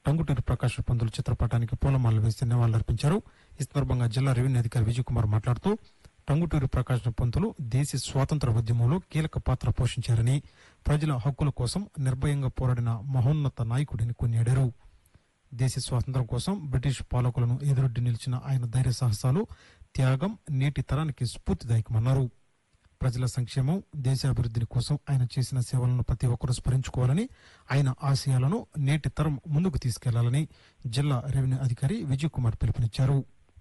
టంగుటూరి ప్రకాష్ పంతులు చిత్రపటానికి పూలమాలలు వేసి నివాళులర్పించారు ఈ సందర్భంగా జిల్లా రెవెన్యూ అధికారి విజయ్ కుమార్ మాట్లాడుతూ టంగుటూరి ప్రకాష్ పంతులు దేశ స్వాతంత్ర ఉద్యమంలో కీలక పాత్ర పోషించారని ప్రజల హక్కుల కోసం నిర్భయంగా పోరాడిన మహోన్నత నాయకుడిని కొనియాడారు దేశ స్వాతంత్ర్యం కోసం బ్రిటిష్ పాలకులను ఎదురొడ్డి నిలిచిన ఆయన ధైర్య సాహసాలు త్యాగం నేటి తరానికి స్ఫూర్తిదాయకమన్నారు ప్రజల సంక్షేమం దేశాభివృద్ధిని కోసం ఆయన చేసిన సేవలను ప్రతి ఒక్కరూ స్మరించుకోవాలని ఆయన ఆశయాలను నేటి తరం ముందుకు తీసుకెళ్లాలని జిల్లా రెవెన్యూ అధికారి విజయ్ కుమార్ పిలుపునిచ్చారు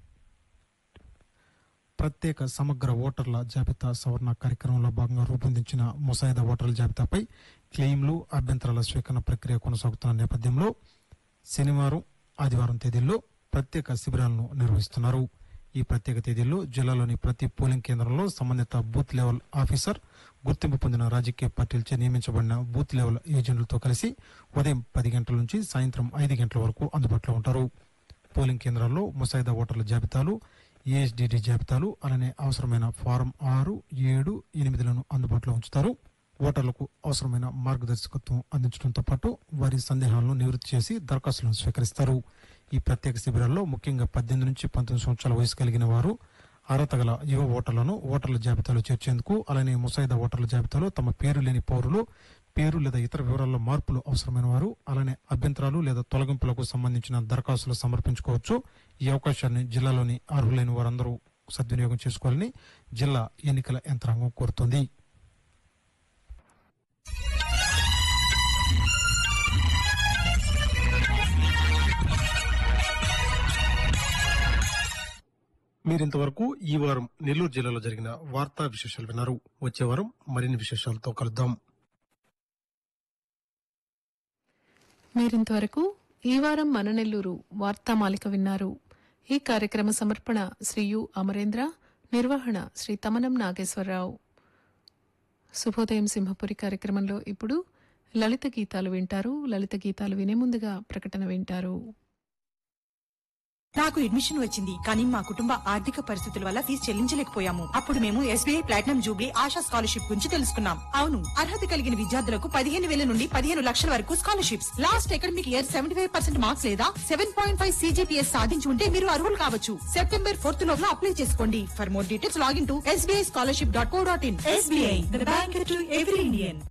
ప్రత్యేక సమగ్ర ఓటర్ల జాబితా సవరణ కార్యక్రమంలో భాగంగా రూపొందించిన ముసాయిదా ఓటర్ల జాబితాపై క్లెయిమ్లు అభ్యంతరాల స్వీకరణ ప్రక్రియ కొనసాగుతున్న నేపథ్యంలో శనివారం ఆదివారం తేదీల్లో ప్రత్యేక శిబిరాలను నిర్వహిస్తున్నారు ఈ ప్రత్యేక తేదీల్లో జిల్లాలోని ప్రతి పోలింగ్ కేంద్రంలో సంబంధిత బూత్ లెవెల్ ఆఫీసర్ గుర్తింపు పొందిన రాజకీయ పార్టీలచే నియమించబడిన బూత్ లెవెల్ ఏజెంట్లతో కలిసి ఉదయం పది గంటల నుంచి సాయంత్రం ఐదు గంటల వరకు అందుబాటులో ఉంటారు పోలింగ్ కేంద్రాల్లో ముసాయిదా ఓటర్ల జాబితాలు ఏఎస్డిడి జాబితాలు అలానే అవసరమైన ఫారం ఆరు ఏడు ఎనిమిదిలను అందుబాటులో ఉంచుతారు ఓటర్లకు అవసరమైన మార్గదర్శకత్వం అందించడంతో పాటు వారి సందేహాలను నివృత్తి చేసి దరఖాస్తులను స్వీకరిస్తారు ఈ ప్రత్యేక శిబిరాల్లో ముఖ్యంగా పద్దెనిమిది నుంచి పంతొమ్మిది సంవత్సరాల వయసు కలిగిన వారు అర్హత గల యువ ఓటర్లను ఓటర్ల జాబితాలో చేర్చేందుకు అలానే ముసాయిదా ఓటర్ల జాబితాలో తమ పేరు లేని పౌరులు పేరు లేదా ఇతర వివరాల్లో మార్పులు అవసరమైన వారు అలానే అభ్యంతరాలు లేదా తొలగింపులకు సంబంధించిన దరఖాస్తులు సమర్పించుకోవచ్చు ఈ అవకాశాన్ని జిల్లాలోని అర్హులైన వారందరూ సద్వినియోగం చేసుకోవాలని జిల్లా ఎన్నికల యంత్రాంగం కోరుతోంది మీరింతవరకు ఈ వారం నెల్లూరు జిల్లాలో జరిగిన వార్తా విశేషాలు విన్నారు వచ్చే వారం మరిన్ని విశేషాలతో కలుద్దాం మీరింతవరకు ఈ వారం మన నెల్లూరు వార్తామాలిక విన్నారు ఈ కార్యక్రమ సమర్పణ శ్రీ యు అమరేంద్ర నిర్వహణ శ్రీ తమనం నాగేశ్వరరావు శుభోదయం సింహపురి కార్యక్రమంలో ఇప్పుడు లలిత గీతాలు వింటారు లలిత గీతాలు వినే ముందుగా ప్రకటన వింటారు నాకు అడ్మిషన్ వచ్చింది కానీ మా కుటుంబ ఆర్థిక పరిస్థితుల వల్ల ఫీజు చెల్లించలేకపోయాము అప్పుడు మేము SBI platinum jubilee Asha scholarship గురించి తెలుసుకున్నాం అవును అర్హత కలిగిన విద్యార్థులకు పదిహేను వేల నుండి పదిహేను లక్షల వరకు scholarships last academic year seventy five percent marks లేదా సెవెన్ పాయింట్ ఫైవ్ సీజీపీఎస్ సాధించి ఉంటే మీరు అర్హులు కావచ్చు సెప్టెంబర్ ఫోర్త్ లోపల అప్లై చేసుకోండి for more details login to SBI scholarship dot co dot in SBI bank to every Indian